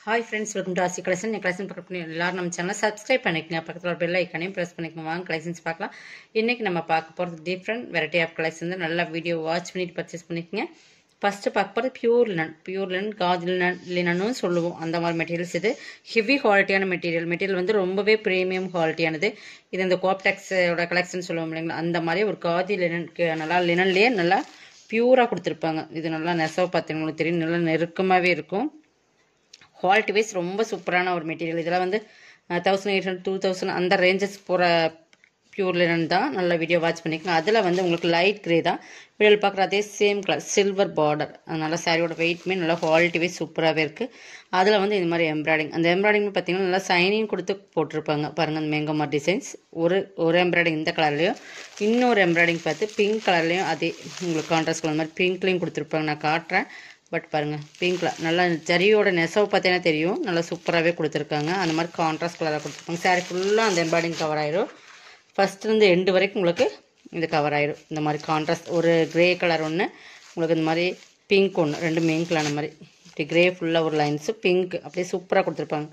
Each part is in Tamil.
hi friends welcome to Aasi collection என் கலெக்ஷன் பார்க்க பண்ணி எல்லாரும் நம்ம சேனலை சப்ஸ்கிரைப் பண்ணிக்கங்க பக்கத்தில் ஒரு பெல் ஐக்கானையும் ப்ரெஸ் பண்ணிக்கோங்க வாங்க கலெக்ஷன்ஸ் பார்க்கலாம் இன்றைக்கி நம்ம பார்க்க போகிறது டிஃப்ரெண்ட் வெரைட்டி ஆஃப் கலெக்ஷன் வந்து நல்லா வீடியோ வாட்ச் பண்ணிட்டு பர்ச்சேஸ் பண்ணிக்கோங்க ஃபஸ்ட்டு பார்க்க போகிறது pure linen pure linen khadi linen லினனும் சொல்லுவோம் அந்த மாதிரி மெட்டீரியல்ஸ் இது ஹெவி குவாலிட்டியான மெட்டீரியல் மெட்டீரியல் வந்து ரொம்பவே ப்ரீமியம் குவாலிட்டியானது இது இந்த கோப்டெக்ஸோட கலெக்ஷன் சொல்லுவோம் இல்லைங்களா அந்த மாதிரி ஒரு காதி லினனுக்கு நல்லா லினன்லேயே நல்லா பியூராக கொடுத்துருப்பாங்க இது நல்லா நெசவு பார்த்தீங்கன்னா தெரியும் நல்லா நெருக்கமாகவே இருக்கும் குவாலிட்டி வைஸ் ரொம்ப சூப்பரான ஒரு மெட்டீரியல் இதெல்லாம் வந்து thousand eight hundred two thousand அந்த ரேஞ்சஸ் போகிற பியூர் லினன் தான் நல்ல வீடியோ வாட்ச் பண்ணிக்கோங்க அதில் வந்து உங்களுக்கு லைட் கிரே தான் வீடியோவில் பார்க்குற அதே சேம் கலர் சில்வர் பார்டர் அதனால சாரியோட வெயிட்மே நல்லா குவாலிட்டி வைஸ் சூப்பராகவே இருக்குது அதில் வந்து இந்த மாதிரி எம்ப்ராய்டிங் அந்த எம்ப்ராய்டிங் பார்த்தீங்கன்னா நல்லா சைனிங் கொடுத்து போட்டிருப்பாங்க பாருங்கள் அந்த மேங்கம்மா டிசைன்ஸ் ஒரு ஒரு எம்ப்ராய்டிங் இந்த கலர்லேயும் இன்னொரு எம்ப்ராய்டிங் பார்த்து பிங்க் கலர்லேயும் அதே உங்களுக்கு கான்ட்ராஸ்ட் கலர் மாதிரி பிங்க்லேயும் கொடுத்துருப்பாங்க நான் காட்டுறேன் பட் பாருங்கள் பிங்க்கில் நல்லா ஜரியோட நெசவு பார்த்தீங்கன்னா தெரியும் நல்லா சூப்பராகவே கொடுத்துருக்காங்க அந்த மாதிரி கான்ட்ராஸ்ட் கலராக கொடுத்துருப்பாங்க சாரி ஃபுல்லாக அந்த எம்ப்ராய்டிங் கவர் ஆயிரும் ஃபஸ்ட்லேருந்து எண்டு வரைக்கும் உங்களுக்கு இது கவர் ஆயிரும் இந்த மாதிரி கான்ட்ராஸ்ட் ஒரு கிரே கலர் ஒன்று உங்களுக்கு இந்த மாதிரி பிங்க் ஒன்று ரெண்டு மெயின் அந்த மாதிரி இப்படி கிரே ஃபுல்லாக ஒரு லைன்ஸு பிங்க் அப்படியே சூப்பராக கொடுத்துருப்பாங்க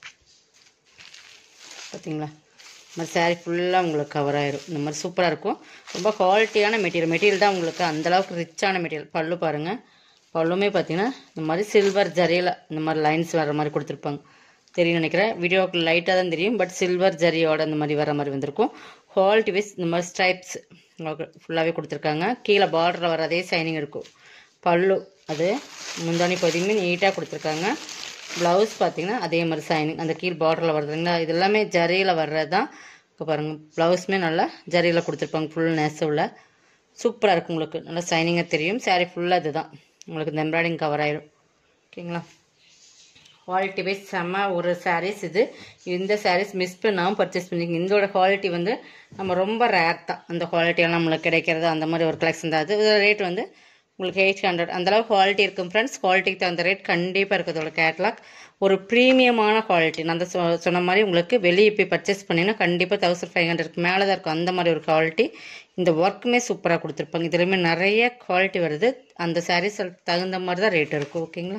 பார்த்தீங்களா இந்த மாதிரி சாரீ ஃபுல்லாக உங்களுக்கு கவர் ஆயிரும் இந்த மாதிரி சூப்பராக இருக்கும் ரொம்ப குவாலிட்டியான மெட்டீரியல் மெட்டீரியல் தான் உங்களுக்கு அந்தளவுக்கு ரிச்சான மெட்டீரியல் பல்லு பாருங்கள் பல்லுமே பார்த்தீங்கன்னா இந்த மாதிரி சில்வர் ஜரியில் இந்த மாதிரி லைன்ஸ் வர மாதிரி கொடுத்துருப்பாங்க தெரியும் நினைக்கிறேன் வீடியோவுக்கு லைட்டாக தான் தெரியும் பட் சில்வர் ஜரியோட இந்த மாதிரி வர மாதிரி வந்திருக்கும் குவாலிட்டி வைஸ் இந்த மாதிரி ஸ்ட்ரைப்ஸ் உங்களுக்கு ஃபுல்லாகவே கொடுத்துருக்காங்க கீழே பார்டரில் வர அதே சைனிங் இருக்கும் பல்லு அது முந்தானி பகுதியுமே நீட்டாக கொடுத்துருக்காங்க ப்ளவுஸ் பார்த்தீங்கன்னா அதே மாதிரி சைனிங் அந்த கீழ் பார்டரில் வருதுங்களா இது எல்லாமே ஜரியில் வர்றது தான் இப்போ பாருங்கள் ப்ளவுஸுமே நல்லா ஜரியில் கொடுத்துருப்பாங்க ஃபுல் நெசவில் சூப்பராக இருக்கும் உங்களுக்கு நல்லா சைனிங்காக தெரியும் சாரீ ஃபுல்லாக இதுதான் உங்களுக்கு இந்த எம்ப்ராய்டிங் கவர் ஆயிரும் ஓகேங்களா குவாலிட்டி வைஸ் செம்ம ஒரு சாரீஸ் இது இந்த சாரீஸ் மிஸ் பண்ணாமல் பர்ச்சேஸ் பண்ணிக்கோங்க இதோட குவாலிட்டி வந்து நம்ம ரொம்ப ரேர் தான் அந்த குவாலிட்டியெல்லாம் நம்மளுக்கு கிடைக்கிறது அந்த மாதிரி ஒரு கலெக்ஷன் தான் அது ரேட் வந்து உங்களுக்கு எயிட் ஹண்ட்ரட் அந்தளவு குவாலிட்டி இருக்கும் ஃப்ரெண்ட்ஸ் குவாலிட்டிக்கு தகுந்த ரேட் கண்டிப்பாக இருக்குது அதோட கேட்லாக் ஒரு ப்ரீமியமான குவாலிட்டி நான் அந்த சொன்ன மாதிரி உங்களுக்கு வெளியே போய் பர்ச்சேஸ் பண்ணிங்கன்னா கண்டிப்பாக தௌசண்ட் ஃபைவ் ஹண்ட்ரட்க்கு மேலே தான் இருக்கும் அந்த மாதிரி ஒரு குவாலிட்டி இந்த ஒர்க்குமே சூப்பராக கொடுத்துருப்பாங்க இதுலேயுமே நிறைய குவாலிட்டி வருது அந்த சாரீஸ் தகுந்த மாதிரி தான் ரேட் இருக்கும் ஓகேங்களா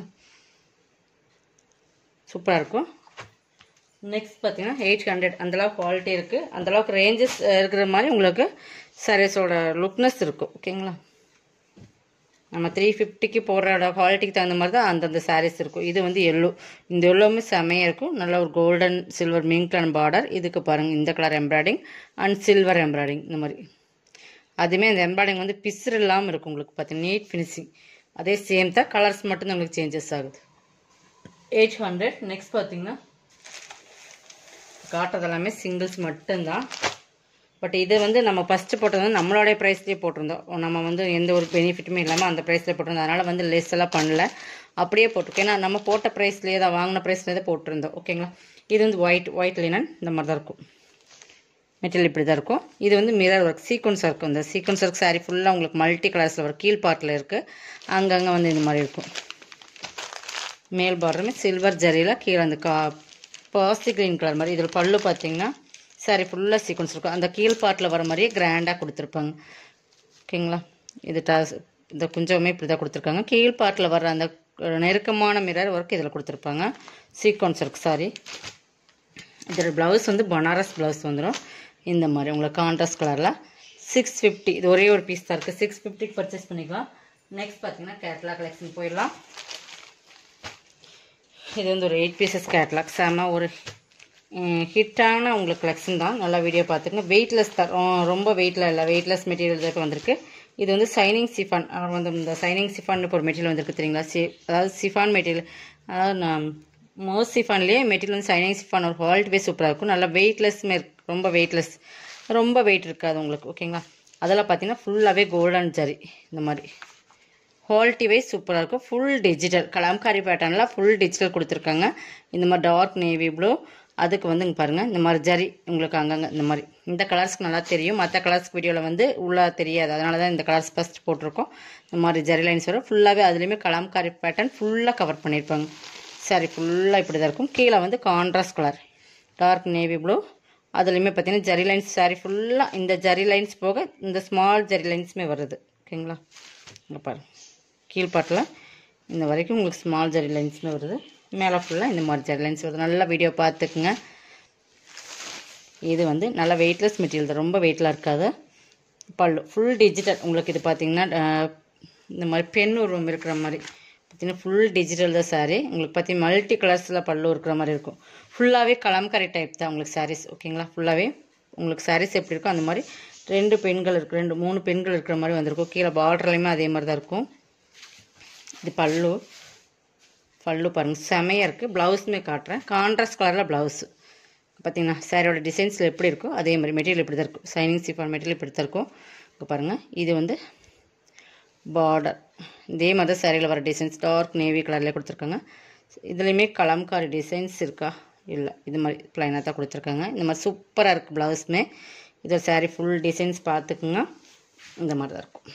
சூப்பராக இருக்கும் நெக்ஸ்ட் பார்த்தீங்கன்னா எயிட் ஹண்ட்ரட் அந்தளவுக்கு குவாலிட்டி இருக்குது அந்தளவுக்கு ரேஞ்சஸ் இருக்கிற மாதிரி உங்களுக்கு சாரீஸோட லுக்னஸ் இருக்கும் ஓகேங்களா நம்ம த்ரீ ஃபிஃப்டிக்கு போடுற குவாலிட்டிக்கு தகுந்த மாதிரி தான் அந்தந்த சாரீஸ் இருக்கும் இது வந்து எல்லோ இந்த எல்லோவுமே செமையாக இருக்கும் நல்ல ஒரு golden silver mink colour border இதுக்கு பாருங்கள் இந்த colour embroidering and silver embroidering இந்த மாதிரி அதுவுமே அந்த எம்ப்ராய்டிங் வந்து பிசுறு இல்லாமல் இருக்கும் உங்களுக்கு பார்த்தீங்கன்னா நீட் ஃபினிஷிங் அதே சேம் தான் கலர்ஸ் மட்டும்தான் உங்களுக்கு சேஞ்சஸ் ஆகுது எயிட் ஹண்ட்ரட் நெக்ஸ்ட் பார்த்தீங்கன்னா காட்டுறது எல்லாமே சிங்கிள்ஸ் மட்டும்தான் பட் இது வந்து நம்ம ஃபஸ்ட்டு போட்டது வந்து நம்மளோடைய ப்ரைஸ்லேயே போட்டிருந்தோம் நம்ம வந்து எந்த ஒரு பெனிஃபிட்டுமே இல்லாமல் அந்த ப்ரைஸில் போட்டிருந்தோம் அதனால் வந்து லெஸ் எல்லாம் பண்ணல அப்படியே போட்டிருக்கோம் ஏன்னா நம்ம போட்ட ப்ரைஸ்லேயே தான் வாங்கின ப்ரைஸ்லேயே தான் போட்டிருந்தோம் ஓகேங்களா இது வந்து ஒயிட் ஒயிட் லினன் இந்த மாதிரி தான் இருக்கும் மெட்டீரியல் இப்படி தான் இருக்கும் இது வந்து மிரர் ஒர்க் சீக்வன்ஸ் இருக்கும் இந்த சீக்வன்ஸ் ஒர்க் சாரீ ஃபுல்லாக உங்களுக்கு மல்டி கலர்ஸில் வரும் கீழ் பார்ட்டில் இருக்குது அங்கங்கே வந்து இந்த மாதிரி இருக்கும் மேல் பார்டருமே சில்வர் ஜரியில் கீழே அந்த கா பாசி க்ரீன் கலர் மாதிரி இதில் பல்லு பார்த்தீங்கன்னா சாரி ஃபுல்லாக சீக்வன்ஸ் இருக்கும் அந்த கீழ் பார்ட்டில் வர மாதிரியே கிராண்டாக கொடுத்துருப்பாங்க ஓகேங்களா இது டாஸ் இந்த குஞ்சமே இப்படி தான் கொடுத்துருக்காங்க கீழ் பார்ட்டில் வர அந்த நெருக்கமான மிரர் ஒர்க் இதில் கொடுத்துருப்பாங்க சீக்வன்ஸ் ஒர்க் சாரி இதோட ப்ளவுஸ் வந்து பனாரஸ் ப்ளவுஸ் வந்துடும் இந்த மாதிரி உங்களுக்கு கான்ட்ராஸ்ட் கலரில் சிக்ஸ் ஃபிஃப்டி இது ஒரே ஒரு பீஸ் தான் இருக்குது சிக்ஸ் ஃபிஃப்டிக்கு பர்ச்சேஸ் பண்ணிக்கலாம் நெக்ஸ்ட் பார்த்தீங்கன்னா கேட்லாக் கலெக்ஷன் போயிடலாம் இது வந்து ஒரு எயிட் பீசஸ் கேட்லாக் செம்ம ஒரு ஹிட்டான உங்களுக்கு கலெக்ஷன் தான் நல்லா வீடியோ பார்த்துக்கங்க வெயிட்லெஸ் தான் ரொம்ப வெயிட்டில் இல்லை வெயிட்லெஸ் மெட்டீரியல் தான் வந்திருக்கு இது வந்து சைனிங் சிஃபான் வந்து இந்த சைனிங் சிஃபான் ஒரு மெட்டீரியல் வந்திருக்கு தெரியுங்களா சி அதாவது சிஃபான் மெட்டீரியல் அதாவது நான் மோஸ்ட் சிஃபான்லேயே மெட்டீரியல் வந்து சைனிங் சிஃபான் ஒரு குவாலிட்டிவே சூப்பராக இருக்கும் நல்லா வெயிட்லெஸ்மே இருக்கு ரொம்ப வெயிட்லெஸ் ரொம்ப வெயிட் இருக்காது உங்களுக்கு ஓகேங்களா அதெல்லாம் பார்த்தீங்கன்னா ஃபுல்லாகவே கோல்டன் ஜரி இந்த மாதிரி குவாலிட்டி வைஸ் சூப்பராக இருக்கும் ஃபுல் டிஜிட்டல் கலாம்காரி பேட்டர்னில் ஃபுல் டிஜிட்டல் கொடுத்துருக்காங்க இந்த மாதிரி டார்க் நேவி ப்ளூ அதுக்கு வந்து இங்கே பாருங்கள் இந்த மாதிரி ஜரி உங்களுக்கு அங்கங்கே இந்த மாதிரி இந்த கலர்ஸ்க்கு நல்லா தெரியும் மற்ற கலர்ஸ் வீடியோவில் வந்து உள்ளே தெரியாது அதனால தான் இந்த கலர்ஸ் ஃபஸ்ட் போட்டிருக்கோம் இந்த மாதிரி ஜரி லைன்ஸ் வரும் ஃபுல்லாகவே அதுலேயுமே கலாம்காரி பேட்டர்ன் ஃபுல்லாக கவர் பண்ணியிருப்பாங்க சாரி ஃபுல்லாக இப்படி தான் இருக்கும் கீழே வந்து contrast colour dark navy blue அதுலேயுமே பார்த்தீங்கன்னா ஜரி லைன்ஸ் சாரி ஃபுல்லாக இந்த ஜரி லைன்ஸ் போக இந்த ஸ்மால் ஜரி லைன்ஸுமே வருது ஓகேங்களா இங்கே பாருங்கள் கீழ்பாட்டில் இந்த வரைக்கும் உங்களுக்கு ஸ்மால் ஜரி லைன்ஸுமே வருது மேலே ஃபுல்லாக இந்த மாதிரி ஜரி லைன்ஸ் வருது நல்லா வீடியோ பார்த்துக்குங்க இது வந்து நல்லா வெயிட்லெஸ் மெட்டீரியல் தான் ரொம்ப வெயிட்லாம் இருக்காது பல்லு ஃபுல் டிஜிட்டல் உங்களுக்கு இது பார்த்தீங்கன்னா அஹ், இந்த மாதிரி பென் உருவம் இருக்கிற மாதிரி பார்த்தீங்கன்னா ஃபுல் டிஜிட்டல் தான் saree உங்களுக்கு பார்த்தீங்கன்னா மல்டி கலர்ஸில் பல்லு இருக்கிற மாதிரி இருக்கும் ஃபுல்லாகவே கலம்கரை டைப் தான் உங்களுக்கு sarees ஓகேங்களா ஃபுல்லாகவே உங்களுக்கு sarees எப்படி இருக்கோ அந்த மாதிரி ரெண்டு பெண்கள் இருக்கு ரெண்டு மூணு பெண்கள் இருக்கிற மாதிரி வந்திருக்கும் கீழே பார்டர்லையுமே அதே மாதிரி தான் இருக்கும் இது பல்லு பல்லு பாருங்கள் செமையாக இருக்குது ப்ளவுஸுமே காட்டுறேன் கான்ட்ராஸ்ட் கலரில் ப்ளவுஸு பார்த்தீங்கன்னா சாரியோட டிசைன்ஸில் எப்படி இருக்கோ அதே மாதிரி மெட்டீரியல் இப்படி தான் இருக்கும் சைனிங் சிஃபான் மெட்டீரியல் இப்படி தான் இருக்கும் இங்கே பாருங்கள் இது வந்து பார்டர் இதே மாதிரி தான் சாரியில் வர டிசைன்ஸ் டார்க் நேவி கலர்லேயே கொடுத்துருக்காங்க இதுலேயுமே கலம்காரி டிசைன்ஸ் இருக்கா இல்லை இது மாதிரி ப்ளைனாக தான் கொடுத்துருக்காங்க இந்த மாதிரி சூப்பராக இருக்குது ப்ளவுஸுமே இது சாரி ஃபுல் டிசைன்ஸ் பார்த்துக்குங்க இந்த மாதிரி தான் இருக்கும்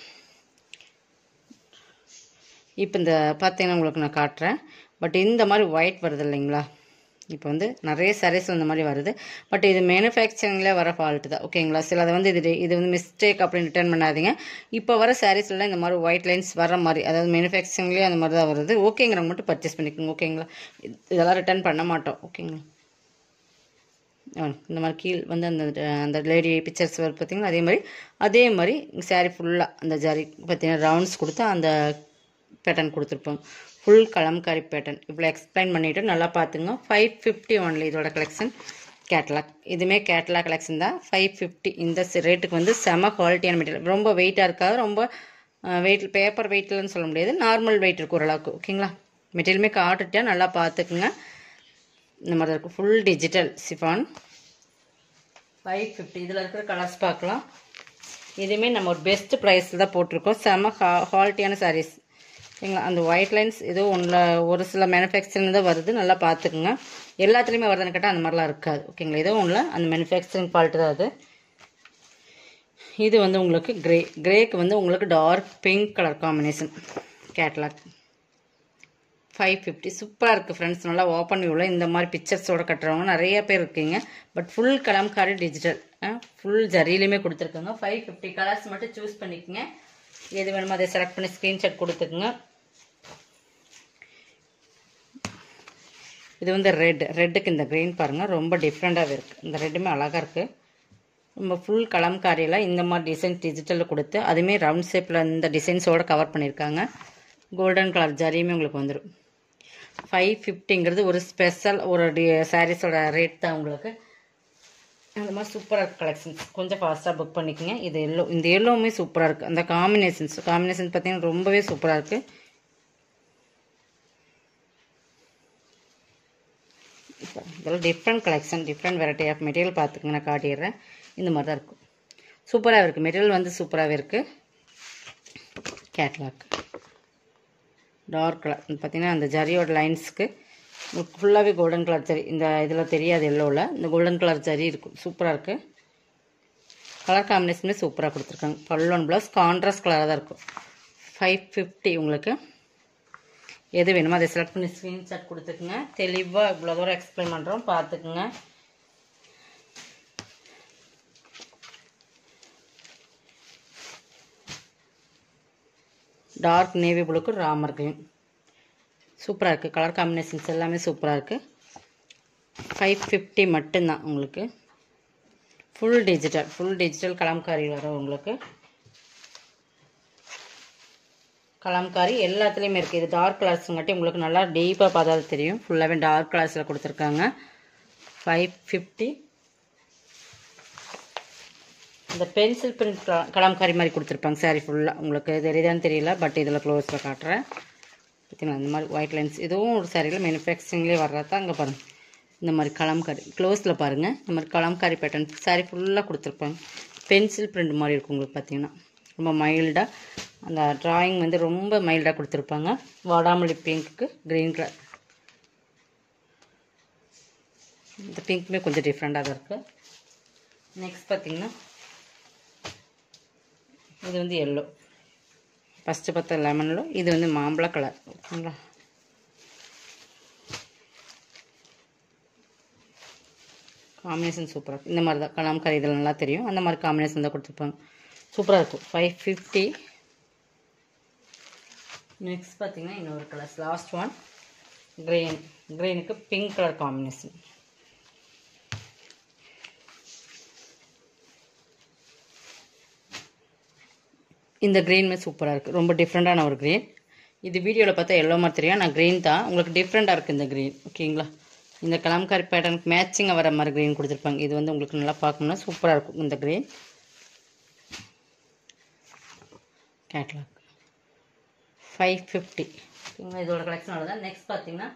இப்போ இந்த பார்த்தீங்கன்னா உங்களுக்கு நான் காட்டுறேன் பட் இந்த மாதிரி ஒயிட் வருது இல்லைங்களா இப்போ வந்து நிறைய sarees இந்த மாதிரி வருது பட் இது மேனுஃபேக்சரிங்கில் வர ஃபால்ட்டு தான் ஓகேங்களா சில அதை வந்து இது இது வந்து மிஸ்டேக் அப்படின்னு ரிட்டர்ன் பண்ணாதீங்க இப்போ வர சாரீஸ்லாம் இந்த மாதிரி ஒயிட் லைன்ஸ் வர மாதிரி அதாவது மேனுஃபேக்சரிங்லேயே அந்த மாதிரி தான் வருது ஓகேங்கிறவங்க மட்டும் பர்ச்சேஸ் பண்ணிக்கோங்க ஓகேங்களா இது- இதெல்லாம் ரிட்டர்ன் பண்ண மாட்டோம் ஓகேங்களா ஆ, இந்த மாதிரி கீழ் வந்து அந்த அந்த லேடி பிக்சர்ஸ் வரும் பார்த்தீங்களா அதே மாதிரி அதே மாதிரி saree ஃபுல்லாக அந்த ஜரி பார்த்தீங்கன்னா ரவுண்ட்ஸ் கொடுத்து அந்த பேட்டர்ன் கொடுத்துருப்போம் ஃபுல் கலம்காரி பேட்டர்ன் இவ்வளோ எக்ஸ்பிளைன் பண்ணிவிட்டு நல்லா பார்த்துங்க ஃபைவ் ஃபிஃப்டி ஒன்லி இதோட கலெக்ஷன் கேட்லாக் இதுவுமே கேட்லாக் கலெக்ஷன் தான் ஃபைவ் ஃபிஃப்டி இந்த ரேட்டுக்கு வந்து செம குவாலிட்டியான மெட்டீரியல் ரொம்ப வெயிட்டாக இருக்காது ரொம்ப வெயிட் பேப்பர் வெயிட்லன்னு சொல்ல முடியாது நார்மல் வெயிட் இருக்கும் ஓரளவுக்கு ஓகேங்களா மெட்டீரியலுமே காட்டுட்டா நல்லா பார்த்துக்குங்க இந்த மாதிரி இருக்கும் full digital chiffon five fifty இதில் இருக்கிற கலர்ஸ் பார்க்கலாம் இதுவுமே நம்ம ஒரு பெஸ்ட் ப்ரைஸில் தான் போட்டிருக்கோம் செம ஹா குவாலிட்டியான சாரீஸ் சரிங்களா அந்த ஒயிட் லைன்ஸ் ஏதோ ஒன்றில் ஒரு சில மேனுஃபேக்சரிங் தான் வருது நல்லா பார்த்துக்குங்க எல்லாத்துலேயுமே வருதுன்னு கேட்டால் அந்த மாதிரிலாம் இருக்காது ஓகேங்களா ஏதோ ஒன்றில் அந்த மேனுஃபேக்சரிங் குவாலிட்டி தான் அது இது வந்து உங்களுக்கு கிரே கிரேக்கு வந்து உங்களுக்கு dark pink colour combination catalogue five fifty சூப்பராக இருக்குது ஃப்ரெண்ட்ஸ் நல்லா ஓப்பன் வியூவில் இந்த மாதிரி பிக்சர்ஸோட கட்டுறவங்க நிறைய பேர் இருக்கீங்க but full kalamkari digital full ஜரியிலையுமே கொடுத்துருக்காங்க ஃபைவ் ஃபிஃப்டி கலர்ஸ் மட்டும் சூஸ் பண்ணிக்கோங்க எது வேணுமோ அதை செலக்ட் பண்ணி ஸ்க்ரீன்ஷாட் கொடுத்துக்குங்க இது வந்து ரெட் ரெட்டுக்கு இந்த க்ரீன் பாருங்கள் ரொம்ப டிஃப்ரெண்ட்டாகவே இருக்குது இந்த ரெட்டுமே அழகாக இருக்குது ரொம்ப ஃபுல் கலம்காரியில் இந்த மாதிரி டிசைன் டிஜிட்டலில் கொடுத்து அதுவுமே ரவுண்ட் ஷேப்பில் இந்த டிசைன்ஸோடு கவர் பண்ணியிருக்காங்க கோல்டன் கலர் ஜரியுமே உங்களுக்கு வந்துடும் ஃபைவ் ஃபிஃப்டிங்கிறது ஒரு ஸ்பெஷல் ஒரு டி சாரீஸோட ரேட் தான் உங்களுக்கு அந்த மாதிரி சூப்பராக இருக்குது கலெக்ஷன்ஸ் கொஞ்சம் ஃபாஸ்ட்டாக புக் பண்ணிக்கோங்க இது எல்லோ இந்த எல்லோவுமே சூப்பராக இருக்குது அந்த காம்பினேஷன்ஸ் காம்பினேஷன் பார்த்தீங்கன்னா ரொம்பவே சூப்பராக இருக்குது இப்போ இதெல்லாம் different collection different variety of material பார்த்துக்கங்க நான் காட்டிடுறேன் இந்த மாதிரி தான் இருக்கும் சூப்பராக இருக்குது மெட்டீரியல் வந்து சூப்பராகவே இருக்குது கேட்லாக் டார்க் கலர் பார்த்தீங்கன்னா அந்த ஜரியோட லைன்ஸ்க்கு ஃபுல்லாகவே கோல்டன் கலர் ஜரி இந்த இதில் தெரியாது எல்லோவில் இந்த கோல்டன் கலர் ஜரி இருக்கும் சூப்பராக இருக்குது கலர் காம்பினேஷனுமே சூப்பராக கொடுத்துருக்காங்க பல்லோன் ப்ளவுஸ் கான்ட்ராஸ்ட் கலராக தான் இருக்கும் ஃபைவ் ஃபிஃப்டி உங்களுக்கு எது வேணுமோ அதை செலக்ட் பண்ணி ஸ்க்ரீன்ஷாட் கொடுத்துக்குங்க தெளிவாக இவ்வளோ தூரம் எக்ஸ்பிளைன் பண்ணுறோம் பார்த்துக்குங்க டார்க் நேவி ப்ளூக்கு ராமர் கிரீன் சூப்பராக இருக்குது கலர் காம்பினேஷன்ஸ் எல்லாமே சூப்பராக இருக்குது ஃபைவ் ஃபிஃப்டி மட்டும்தான் உங்களுக்கு full digital full digital kalamkari வரும் உங்களுக்கு கலம்காரி எல்லாத்துலேயுமே இருக்குது இது டார்க் கலர்ஸுங்காட்டி உங்களுக்கு நல்லா டீப்பாக பார்த்தா தான் தெரியும் ஃபுல்லாகவே டார்க் கலர்ஸில் கொடுத்துருக்காங்க ஃபைவ் ஃபிஃப்டி இந்த பென்சில் பிரிண்ட் கலம்காரி மாதிரி கொடுத்துருப்பாங்க சாரி ஃபுல்லாக உங்களுக்கு தெரியுதான்னு தெரியல பட் இதில் க்ளோஸில் காட்டுறேன் பார்த்தீங்களா இந்த மாதிரி ஒயிட் லைன்ஸ் இதுவும் ஒரு சாரியில் மேனுஃபேக்சரிங்லேயே வர்றதா அங்கே பாருங்கள் இந்த மாதிரி கலம்காரி க்ளோஸில் பாருங்கள் இந்த மாதிரி கலம்காரி பேட்டர்ன் சாரி ஃபுல்லாக கொடுத்துருப்பாங்க பென்சில் பிரிண்ட் மாதிரி இருக்கும் உங்களுக்கு பார்த்தீங்கன்னா ரொம்ப மைல்டாக அந்த டிராயிங் வந்து ரொம்ப மைல்டாக கொடுத்துருப்பாங்க வாடாமல்லி பிங்க்குக்கு க்ரீன் கலர் இந்த பிங்க்குமே கொஞ்சம் டிஃப்ரெண்ட்டாக தான் இருக்குது நெக்ஸ்ட் பார்த்தீங்கன்னா இது வந்து எல்லோ ஃபஸ்ட்டு பார்த்த லெமனில் இது வந்து மாம்பழ கலர் ஓகேங்களா காம்பினேஷன் சூப்பராக இருக்கும் இந்த மாதிரி தான் கலாம்காரி இதில் நல்லா தெரியும் அந்த மாதிரி காம்பினேஷன் தான் கொடுத்துருப்பாங்க சூப்பராக இருக்கும் ஃபைவ் ஃபிஃப்டி நெக்ஸ்ட் பார்த்தீங்கன்னா இன்னொரு கலர்ஸ் லாஸ்ட் ஒன் க்ரீன் க்ரீனுக்கு பிங்க் கலர் காம்பினேஷன் இந்த க்ரீனுமே சூப்பராக இருக்குது ரொம்ப டிஃப்ரெண்ட்டான ஒரு க்ரீன் இது வீடியோவில் பார்த்தா எல்லோ மாதிரி தெரியும் நான் க்ரீன் தான் உங்களுக்கு டிஃப்ரெண்ட்டாக இருக்குது இந்த க்ரீன் ஓகேங்களா இந்த கலாம்காரி பேட்டர்னுக்கு மேட்சிங்காக வர மாதிரி க்ரீன் கொடுத்துருப்பாங்க இது வந்து உங்களுக்கு நல்லா பார்க்கணும்னா சூப்பராக இருக்கும் இந்த க்ரீன் கேட்லாக் ஃபைவ் ஃபிஃப்டி ஓகேங்களா இதோட கலெக்ஷன் அவ்வளோதான் நெக்ஸ்ட் பார்த்தீங்கன்னா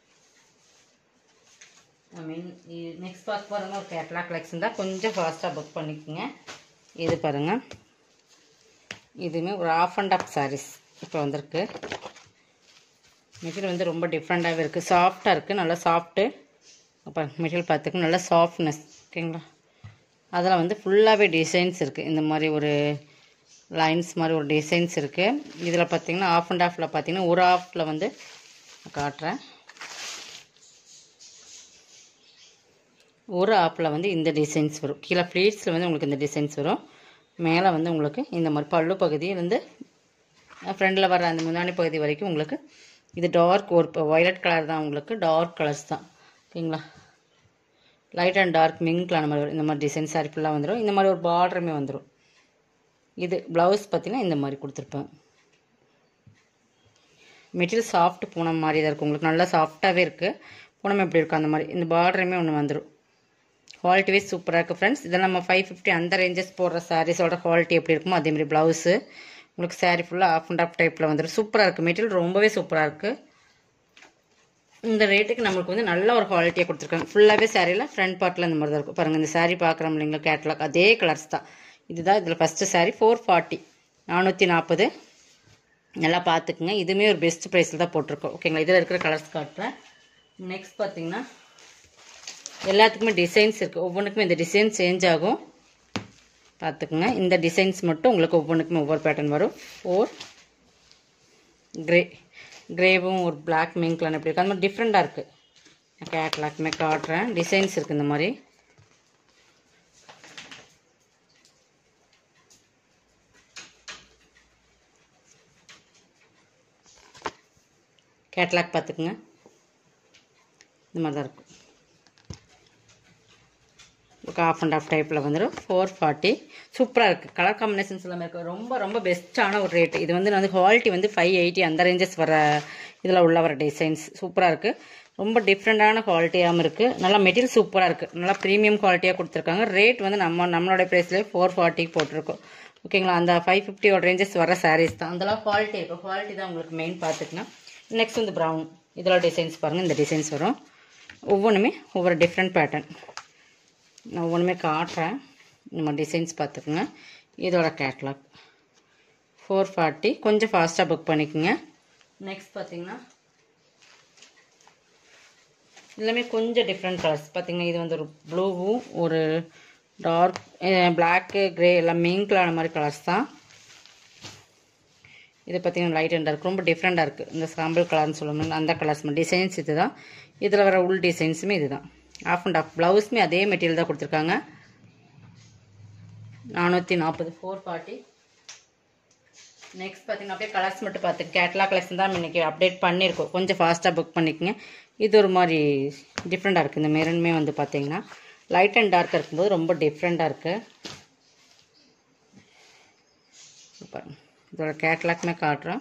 ஐ மீன் நெக்ஸ்ட் பார்க்க போகிறவங்க ஒரு கேட்லாக் கலெக்ஷன் தான் கொஞ்சம் ஃபாஸ்ட்டாக புக் பண்ணிக்கோங்க இது பாருங்கள் இதுவுமே ஒரு ஆஃப் அண்ட் ஆஃப் சாரீஸ் இப்போ வந்திருக்கு மெட்டீரியல் வந்து ரொம்ப டிஃப்ரெண்ட்டாகவே இருக்குது சாஃப்டாக இருக்குது நல்லா சாஃப்ட்டு அப்போ மெட்டீரியல் பார்த்துக்கு நல்லா சாஃப்ட்னஸ் ஓகேங்களா அதில் வந்து ஃபுல்லாகவே டிசைன்ஸ் இருக்குது இந்த மாதிரி ஒரு லைன்ஸ் மாதிரி ஒரு டிசைன்ஸ் இருக்குது இதில் பார்த்தீங்கன்னா ஆஃப் அண்ட் ஆஃபில் பார்த்தீங்கன்னா ஒரு ஆஃபில் வந்து காட்டுறேன் ஒரு ஆப்பில் வந்து இந்த டிசைன்ஸ் வரும் கீழே ஃப்ளீட்ஸில் வந்து உங்களுக்கு இந்த டிசைன்ஸ் வரும் மேலே வந்து உங்களுக்கு இந்த மாதிரி பல்லு பகுதியிலேருந்து ஃப்ரண்டில் வர அந்த முன்னாடி பகுதி வரைக்கும் உங்களுக்கு இது டார்க் ஒரு வயலட் கலர் தான் உங்களுக்கு டார்க் கலர்ஸ் தான் ஓகேங்களா லைட் அண்ட் டார்க் மிங்க்லான மாதிரி வரும் இந்த மாதிரி டிசைன் சாரி ஃபுல்லாக வந்துடும் இந்த மாதிரி ஒரு பார்டருமே வந்துடும் இது ப்ளவுஸ் பார்த்தீங்கன்னா இந்த மாதிரி கொடுத்துருப்பேன் மெட்டீரியல் சாஃப்ட் பூனம் மாதிரி தான் இருக்கும் உங்களுக்கு நல்லா சாஃப்டாகவே இருக்குது பூனம் எப்படி இருக்கும் அந்த மாதிரி இந்த பார்டருமே ஒன்று வந்துடும் குவாலிட்டி வைஸ் சூப்பராக இருக்குது ஃப்ரெண்ட்ஸ் இதில் நம்ம ஃபைவ் ஃபிஃப்டி அந்த ரேஞ்சஸ் போடுற சாரீஸோட குவாலிட்டி எப்படி இருக்குமோ அதேமாதிரி ப்ளவுஸு உங்களுக்கு சாரீ ஃபுல்லாக ஆஃப் அண்ட் ஆஃப் டைப்பில் வந்துடும் சூப்பராக இருக்குது மெட்டீரியல் ரொம்பவே சூப்பராக இருக்குது இந்த ரேட்டுக்கு நம்மளுக்கு வந்து நல்ல ஒரு குவாலிட்டியாக கொடுத்துருக்காங்க ஃபுல்லாகவே சாரியில் ஃப்ரண்ட் பார்ட்டில் இந்த மாதிரி தான் இருக்கும் பாருங்கள் இந்த சாரீ பார்க்குறோம் இல்லைங்களா கேட்லாக் அதே கலர்ஸ் தான் இதுதான் இதில் ஃபஸ்ட்டு சாரீ ஃபோர் ஃபார்ட்டி நானூற்றி நாற்பது நல்லா பார்த்துக்குங்க இதுவுமே ஒரு பெஸ்ட் ப்ரைஸில் தான் போட்டிருக்கோம் ஓகேங்களா இதில் இருக்கிற கலர்ஸ் காட்டுறேன் நெக்ஸ்ட் பார்த்தீங்கன்னா எல்லாத்துக்குமே டிசைன்ஸ் இருக்குது ஒவ்வொன்றுக்குமே இந்த டிசைன் சேஞ்ச் ஆகும் பார்த்துக்குங்க இந்த டிசைன்ஸ் மட்டும் உங்களுக்கு ஒவ்வொன்றுக்குமே ஒவ்வொரு பேட்டர்ன் வரும் ஃபோர் கிரே கிரேவும் ஒரு பிளாக் மிங்க்லாம் எப்படி இருக்குது அந்த மாதிரி டிஃப்ரெண்ட்டாக இருக்குது கேட்லாக்குமே காட்டுறேன் டிசைன்ஸ் இருக்குது இந்த மாதிரி கேட்லாக் பார்த்துக்குங்க இந்த மாதிரி தான் இருக்கும் ஒரு ஆஃப் அண்ட் ஆஃப் டைப்பில் வந்துடும் ஃபோர் ஃபார்ட்டி சூப்பராக இருக்குது கலர் காம்பினேஷன்ஸ் எல்லாமே இருக்குது ரொம்ப ரொம்ப பெஸ்ட்டான ஒரு ரேட்டு இது வந்து வந்து குவாலிட்டி வந்து ஃபைவ் எயிட்டி அந்த ரேஞ்சஸ் வர இதில் உள்ள வர டிசைன்ஸ் சூப்பராக இருக்குது ரொம்ப டிஃப்ரெண்ட்டான குவாலிட்டியாகவும் இருக்குது நல்லா மெட்டீரியல் சூப்பராக இருக்குது நல்லா ப்ரீமியம் குவாலிட்டியாக கொடுத்துருக்காங்க ரேட் வந்து நம்ம நம்மளோட ப்ரைஸ்லேயே ஃபோர் ஃபார்ட்டிக்கு போட்டிருக்கோம் ஓகேங்களா அந்த ஃபைவ் ஃபிஃப்டியோட ரேஞ்சஸ் வர சாரீஸ் தான் அதெல்லாம் குவாலிட்டி இருக்கும் குவாலிட்டி தான் உங்களுக்கு மெயின் பார்த்துக்குங்க நெக்ஸ்ட் வந்து ப்ரௌன் இதில் டிசைன்ஸ் பாருங்கள் இந்த டிசைன்ஸ் வரும் ஒவ்வொன்றுமே ஒவ்வொரு டிஃப்ரெண்ட் பேட்டர்ன் நான் ஒவ்வொன்றுமே காட்டுறேன் நம்ம டிசைன்ஸ் பார்த்துக்குங்க இதோட கேட்லாக் ஃபோர் ஃபார்ட்டி கொஞ்சம் ஃபாஸ்ட்டாக புக் பண்ணிக்கோங்க நெக்ஸ்ட் பார்த்தீங்கன்னா எல்லாமே கொஞ்சம் டிஃப்ரெண்ட் கலர்ஸ் பார்த்தீங்கன்னா இது வந்து ஒரு ப்ளூவும் ஒரு டார்க் பிளாக்கு க்ரே எல்லாம் மிங்க்லான மாதிரி கலர்ஸ் தான் இது பார்த்தீங்கன்னா லைட் அண்ட் டார்க் ரொம்ப டிஃப்ரெண்ட்டாக இருக்குது இந்த சாம்பிள் கலர்னு சொல்லணும் அந்த கலர்ஸ் டிசைன்ஸ் இது தான் இதில் வர உள் டிசைன்ஸுமே இது தான் ஆஃப் அண்ட் ஆஃப் ப்ளவுஸுமே அதே மெட்டீரியல் தான் கொடுத்துருக்காங்க நானூற்றி நாற்பது ஃபோர் ஃபார்ட்டி நெக்ஸ்ட் பார்த்தீங்கன்னா அப்படியே கலர்ஸ் மட்டும் பார்த்து கேட்லாக் கலெக்ஷன் தான் இன்றைக்கி அப்டேட் பண்ணியிருக்கோம் கொஞ்சம் ஃபாஸ்ட்டாக புக் பண்ணிக்கோங்க இது ஒரு மாதிரி டிஃப்ரெண்ட்டாக இருக்குது இந்த மெரூனுமே வந்து பார்த்தீங்கன்னா லைட் அண்ட் டார்க்காக இருக்கும்போது ரொம்ப டிஃப்ரெண்ட்டாக இருக்குது பாருங்க இதோட கேட்லாக்மே காட்டுறோம்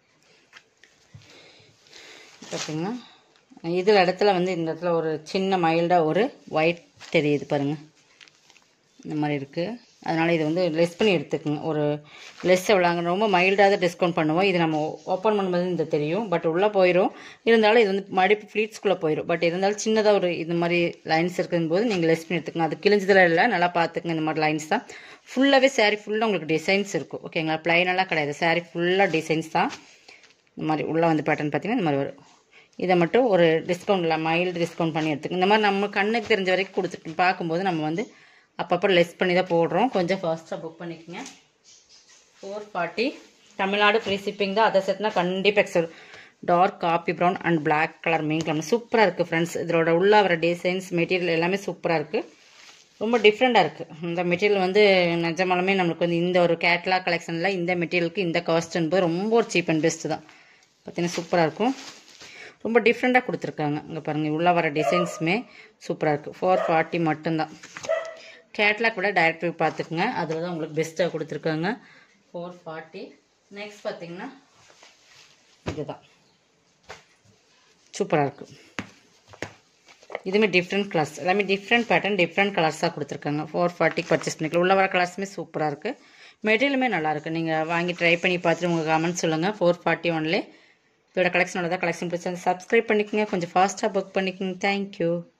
பார்த்தீங்கன்னா இதில் இடத்துல வந்து இந்த இடத்துல ஒரு சின்ன மைல்டாக ஒரு ஒயிட் தெரியுது பாருங்கள் இந்த மாதிரி இருக்குது அதனால் இது வந்து லெஸ் பண்ணி எடுத்துக்கோங்க ஒரு லெஸ் எவ்வளோங்க ரொம்ப மைல்டாக தான் டிஸ்கவுண்ட் பண்ணுவோம் இது நம்ம ஓப்பன் பண்ணும்போது இந்த தெரியும் பட் உள்ளே போயிடும் இருந்தாலும் இது வந்து மடிப்பு ஃப்ளீட்ஸ்குள்ளே போயிடும் பட் இருந்தாலும் சின்னதாக ஒரு இந்த மாதிரி லைன்ஸ் இருக்கும்போது நீங்கள் லெஸ் பண்ணி எடுத்துக்கோங்க அது கிழிஞ்சதில் இல்லை நல்லா பார்த்துக்குங்க இந்த மாதிரி லைன்ஸ் தான் ஃபுல்லாகவே சாரீ ஃபுல்லாக உங்களுக்கு டிசைன்ஸ் இருக்கும் ஓகேங்களா ப்ளைனெல்லாம் கிடையாது சாரீ ஃபுல்லாக டிசைன்ஸ் தான் இந்த மாதிரி உள்ளே வந்து பேட்டர்ன் பார்த்தீங்கன்னா இந்த மாதிரி வரும் இதை மட்டும் ஒரு டிஸ்கவுண்ட்டில் மைல்டு டிஸ்கவுண்ட் பண்ணி எடுத்துக்கோங்க இந்த மாதிரி நம்ம கண்ணுக்கு தெரிஞ்ச வரைக்கும் கொடுத்துட்டு பார்க்கும்போது நம்ம வந்து அப்பப்போ லெஸ் பண்ணி தான் போடுறோம் கொஞ்சம் ஃபாஸ்ட்டாக புக் பண்ணிக்கோங்க four forty Tamil Nadu free shipping தான் அதை சேர்த்துனா கண்டிப்பாக எக்ஸல் dark coffee brown and black colour மீன் கலர் சூப்பராக இருக்குது ஃப்ரெண்ட்ஸ் இதோட உள்ள வர டிசைன்ஸ் மெட்டீரியல் எல்லாமே சூப்பராக இருக்குது ரொம்ப டிஃப்ரெண்ட்டாக இருக்குது இந்த மெட்டீரியல் வந்து நிஜமாலுமே நம்மளுக்கு வந்து இந்த ஒரு கேட்லாக் கலெக்ஷனில் இந்த மெட்டீரியலுக்கு இந்த காஸ்ட் என்பது ரொம்ப ஒரு சீப் அண்ட் பெஸ்ட்டு தான் பார்த்தீங்கன்னா சூப்பராக இருக்கும் ரொம்ப டிஃப்ரெண்ட்டாக கொடுத்துருக்காங்க இங்கே பாருங்கள் உள்ளே வர டிசைன்ஸுமே சூப்பராக இருக்குது ஃபோர் ஃபார்ட்டி மட்டும்தான் கேட்லாக் விட டைரக்ட் வியூ பார்த்துக்குங்க அதில் தான் உங்களுக்கு பெஸ்ட்டாக கொடுத்துருக்காங்க ஃபோர் ஃபார்ட்டி நெக்ஸ்ட் பார்த்தீங்கன்னா இதுதான் சூப்பராக இருக்குது இதுவுமே டிஃப்ரெண்ட் கலர்ஸ் எல்லாமே டிஃப்ரெண்ட் பேட்டர்ன் டிஃப்ரெண்ட் கலர்ஸாக கொடுத்துருக்காங்க ஃபோர் ஃபார்ட்டிக்கு பர்ச்சேஸ் பண்ணிக்கலாம் உள்ள வர கலர்ஸுமே சூப்பராக இருக்குது மெட்டீரியலுமே நல்லாயிருக்கு நீங்கள் வாங்கி ட்ரை பண்ணி பார்த்துட்டு உங்கள் கமெண்ட் சொல்லுங்கள் ஃபோர் ஃபார்ட்டி ஒன்லே இதோட கலெக்ஷனோட தான் கலெக்ஷன் பிடிச்சி சப்ஸ்கிரைப் பண்ணிக்கோங்க கொஞ்சம் ஃபாஸ்ட்டாக புக் பண்ணிக்கோங்க தேங்க்யூ